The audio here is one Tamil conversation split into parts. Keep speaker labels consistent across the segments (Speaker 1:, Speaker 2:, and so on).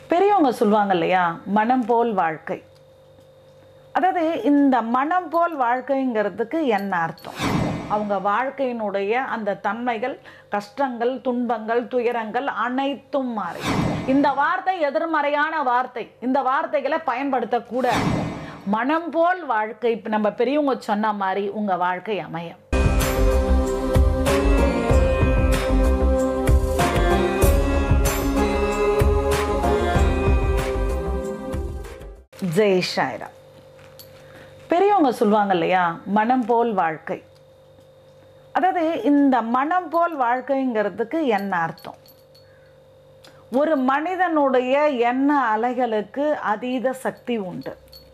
Speaker 1: பெரியவங்க சொல்லுவாங்க இல்லையா மனம் போல் வாழ்க்கை அதாவது இந்த மனம் போல் வாழ்க்கைங்கிறதுக்கு என்ன அர்த்தம் அவங்க வாழ்க்கையினுடைய அந்த தன்மைகள் கஷ்டங்கள் துன்பங்கள் துயரங்கள் அனைத்தும் மாறி இந்த வார்த்தை எதிர்மறையான வார்த்தை இந்த வார்த்தைகளை பயன்படுத்தக்கூடாது மனம் போல் வாழ்க்கை இப்ப நம்ம பெரியவங்க சொன்ன மாதிரி உங்க வாழ்க்கை அமையும் ஜெய் ஷாய்ரா பெரியவங்க சொல்லுவாங்க இல்லையா மனம் போல் வாழ்க்கை அதாவது இந்த மனம் போல் வாழ்க்கைங்கிறதுக்கு என்ன அர்த்தம் ஒரு மனிதனுடைய எண்ண அலைகளுக்கு அதீத சக்தி உண்டு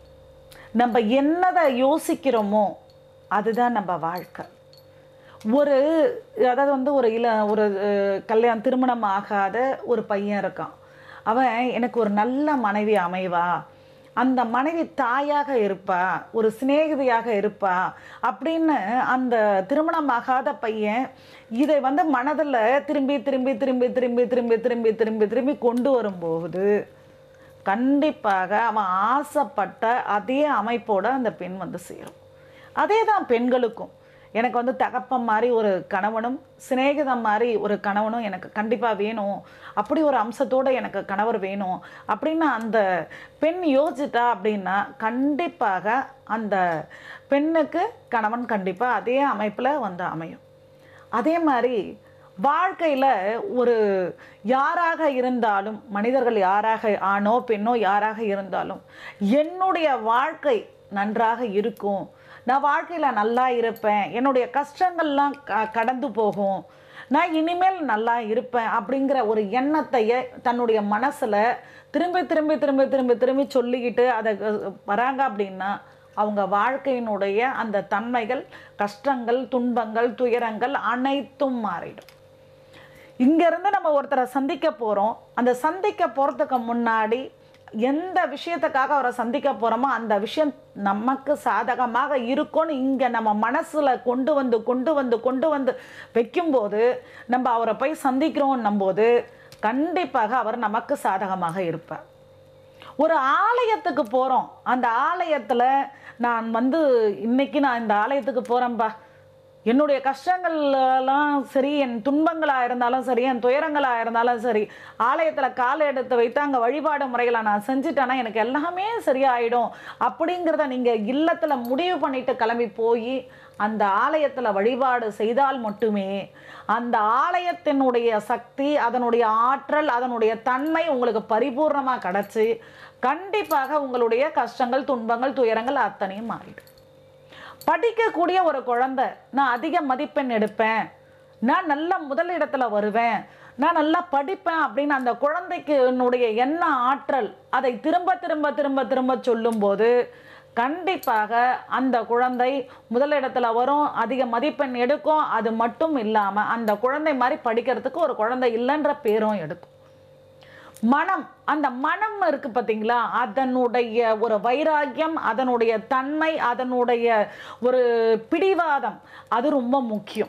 Speaker 1: நம்ம என்னதை யோசிக்கிறோமோ அதுதான் நம்ம வாழ்க்கை ஒரு அதாவது வந்து ஒரு இள ஒரு அஹ், கல்யாணம் திருமணம் ஆகாத ஒரு பையன் இருக்கான் அவன் எனக்கு ஒரு நல்ல மனைவி அமைவா அந்த மனைவி தாயாக இருப்பா ஒரு சிநேகிதியாக இருப்பா அப்படின்னு அந்த திருமணம் ஆகாத பையன் இதை வந்து மனதில் திரும்பி திரும்பி திரும்பி திரும்பி திரும்பி திரும்பி திரும்பி திரும்பி கொண்டு வரும்போது கண்டிப்பாக அவன் ஆசைப்பட்ட அதே அமைப்போட அந்த பெண் வந்து சேரும் அதே தான் பெண்களுக்கும் எனக்கு வந்து தகப்பன் மாதிரி ஒரு கணவனும் சிநேகிதம் மாதிரி ஒரு கணவனும் எனக்கு கண்டிப்பாக வேணும் அப்படி ஒரு அம்சத்தோடு எனக்கு கணவர் வேணும் அப்படின்னு அந்த பெண் யோசிச்சிட்டா அப்படின்னா கண்டிப்பாக அந்த பெண்ணுக்கு கணவன் கண்டிப்பாக அதே அமைப்பில் வந்து அமையும் அதே மாதிரி வாழ்க்கையில் ஒரு யாராக இருந்தாலும் மனிதர்கள் யாராக ஆணோ பெண்ணோ யாராக இருந்தாலும் என்னுடைய வாழ்க்கை நன்றாக இருக்கும் நான் வாழ்க்கையில் நல்லா இருப்பேன் என்னுடைய கஷ்டங்கள்லாம் க கடந்து போகும் நான் இனிமேல் நல்லா இருப்பேன் அப்படிங்கிற ஒரு எண்ணத்தையே தன்னுடைய மனசில் திரும்பி திரும்பி திரும்பி திரும்பி திரும்பி சொல்லிக்கிட்டு அதை அஹ், வராங்க அப்படின்னா அவங்க வாழ்க்கையினுடைய அந்த தன்மைகள் கஷ்டங்கள் துன்பங்கள் துயரங்கள் அனைத்தும் மாறிடும் இங்கேருந்து நம்ம ஒருத்தரை சந்திக்க போகிறோம் அந்த சந்திக்க போகிறதுக்கு முன்னாடி எந்த விஷயத்துக்காக அவரை சந்திக்க போகிறோமோ அந்த விஷயம் நமக்கு சாதகமாக இருக்கும்னு இங்கே நம்ம மனசில் கொண்டு வந்து கொண்டு வந்து கொண்டு வந்து வைக்கும்போது நம்ம அவரை போய் சந்திக்கிறோம் போது கண்டிப்பாக அவர் நமக்கு சாதகமாக இருப்பார் ஒரு ஆலயத்துக்கு போகிறோம் அந்த ஆலயத்தில் நான் வந்து இன்னைக்கு நான் இந்த ஆலயத்துக்கு போகிறேன்பா என்னுடைய கஷ்டங்கள் எல்லாம் சரி என் துன்பங்களாக இருந்தாலும் சரி என் துயரங்களாக இருந்தாலும் சரி ஆலயத்தில் காலை எடுத்து வைத்து அங்கே வழிபாடு முறைகளை நான் செஞ்சுட்டேன்னா எனக்கு எல்லாமே சரியாயிடும் அப்படிங்கிறத நீங்கள் இல்லத்தில் முடிவு பண்ணிட்டு கிளம்பி போய் அந்த ஆலயத்தில் வழிபாடு செய்தால் மட்டுமே அந்த ஆலயத்தினுடைய சக்தி அதனுடைய ஆற்றல் அதனுடைய தன்மை உங்களுக்கு பரிபூர்ணமாக கிடச்சி கண்டிப்பாக உங்களுடைய கஷ்டங்கள் துன்பங்கள் துயரங்கள் அத்தனையும் மாறிடும் படிக்கக்கூடிய ஒரு குழந்தை நான் அதிக மதிப்பெண் எடுப்பேன் நான் நல்ல முதலிடத்துல வருவேன் நான் நல்லா படிப்பேன் அப்படின்னு அந்த குழந்தைக்கு என்னுடைய எண்ண ஆற்றல் அதை திரும்ப திரும்ப திரும்ப திரும்ப சொல்லும்போது கண்டிப்பாக அந்த குழந்தை முதலிடத்துல வரும் அதிக மதிப்பெண் எடுக்கும் அது மட்டும் இல்லாமல் அந்த குழந்தை மாதிரி படிக்கிறதுக்கு ஒரு குழந்தை இல்லைன்ற பேரும் எடுக்கும் மனம் அந்த மனம் இருக்கு பார்த்தீங்களா அதனுடைய ஒரு வைராக்கியம் அதனுடைய தன்மை அதனுடைய ஒரு பிடிவாதம் அது ரொம்ப முக்கியம்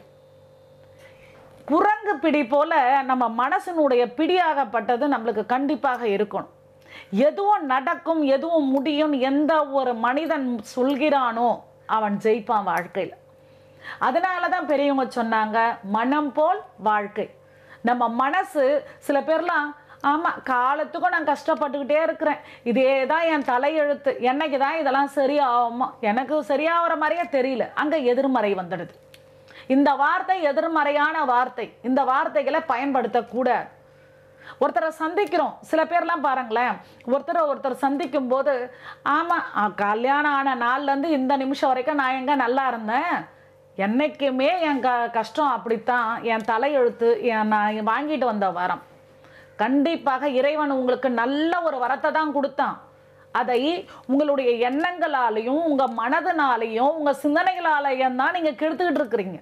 Speaker 1: குரங்கு பிடி போல நம்ம மனசினுடைய பிடியாகப்பட்டது நம்மளுக்கு கண்டிப்பாக இருக்கணும் எதுவும் நடக்கும் எதுவும் முடியும் எந்த ஒரு மனிதன் சொல்கிறானோ அவன் ஜெயிப்பான் வாழ்க்கையில் அதனால தான் பெரியவங்க சொன்னாங்க மனம் போல் வாழ்க்கை நம்ம மனசு சில பேர்லாம் ஆமாம் காலத்துக்கும் நான் கஷ்டப்பட்டுக்கிட்டே இருக்கிறேன் இதே தான் என் தலையெழுத்து என்னைக்கு தான் இதெல்லாம் சரியாகுமா எனக்கு சரியாகிற மாதிரியே தெரியல அங்கே எதிர்மறை வந்துடுது இந்த வார்த்தை எதிர்மறையான வார்த்தை இந்த வார்த்தைகளை பயன்படுத்தக்கூடாது ஒருத்தரை சந்திக்கிறோம் சில பேர்லாம் பாருங்களேன் ஒருத்தரை ஒருத்தர் சந்திக்கும் போது ஆமாம் கல்யாணம் ஆன நாள்லேருந்து இந்த நிமிஷம் வரைக்கும் நான் எங்கே நல்லா இருந்தேன் என்னைக்குமே என் க கஷ்டம் அப்படித்தான் என் தலையெழுத்து என் நான் வாங்கிட்டு வந்த வரம் கண்டிப்பாக இறைவன் உங்களுக்கு நல்ல ஒரு வரத்தை தான் கொடுத்தான் அதை உங்களுடைய எண்ணங்களாலையும் உங்கள் மனதினாலையும் உங்கள் சிந்தனைகளாலையும் தான் நீங்கள் கெடுத்துக்கிட்டு இருக்கிறீங்க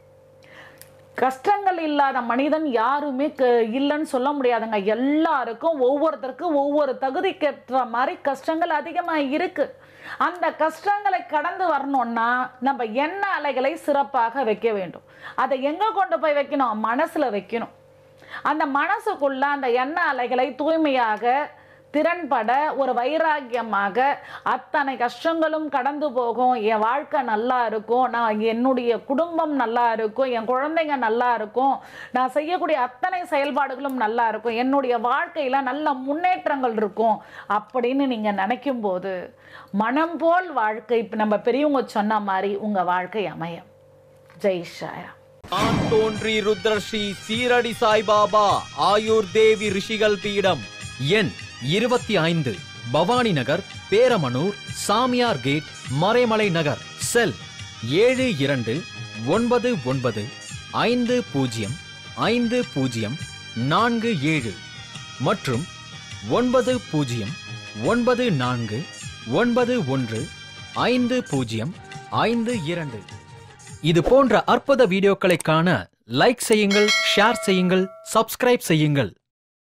Speaker 1: கஷ்டங்கள் இல்லாத மனிதன் யாருமே க இல்லைன்னு சொல்ல முடியாதுங்க எல்லாருக்கும் ஒவ்வொருத்தருக்கும் ஒவ்வொரு தகுதிக்கேற்ற மாதிரி கஷ்டங்கள் அதிகமாக இருக்கு அந்த கஷ்டங்களை கடந்து வரணும்னா நம்ம எண்ண அலைகளை சிறப்பாக வைக்க வேண்டும் அதை எங்கே கொண்டு போய் வைக்கணும் மனசில் வைக்கணும் அந்த மனசுக்குள்ள அந்த எண்ண அலைகளை தூய்மையாக திறன்பட ஒரு வைராக்கியமாக அத்தனை கஷ்டங்களும் கடந்து போகும் என் வாழ்க்கை நல்லா இருக்கும் நான் என்னுடைய குடும்பம் நல்லா இருக்கும் என் குழந்தைங்க நல்லா இருக்கும் நான் செய்யக்கூடிய அத்தனை செயல்பாடுகளும் நல்லா இருக்கும் என்னுடைய வாழ்க்கையில் நல்ல முன்னேற்றங்கள் இருக்கும் அப்படின்னு நீங்கள் நினைக்கும் போது மனம் போல் வாழ்க்கை இப்ப நம்ம பெரியவங்க சொன்ன மாதிரி உங்கள் வாழ்க்கை அமையும் ஜெய் ஷாயா
Speaker 2: நான் தோன்றி ருத்ரஸ்ரீ சீரடி சாய்பாபா ஆயுர் தேவி ரிஷிகள் பீடம்
Speaker 3: எண் இருபத்தி ஐந்து பவானி நகர் பேரமனூர் சாமியார் கேட் மறைமலை நகர் செல் ஏழு இரண்டு ஒன்பது ஒன்பது ஐந்து பூஜ்ஜியம் ஐந்து பூஜ்ஜியம் நான்கு ஏழு மற்றும் ஒன்பது பூஜ்ஜியம் ஒன்பது நான்கு ஒன்பது ஒன்று ஐந்து பூஜ்ஜியம் ஐந்து இரண்டு இது போன்ற அற்புத வீடியோக்களை காண லைக் செய்யுங்கள் ஷேர் செய்யுங்கள் சப்ஸ்கிரைப் செய்யுங்கள்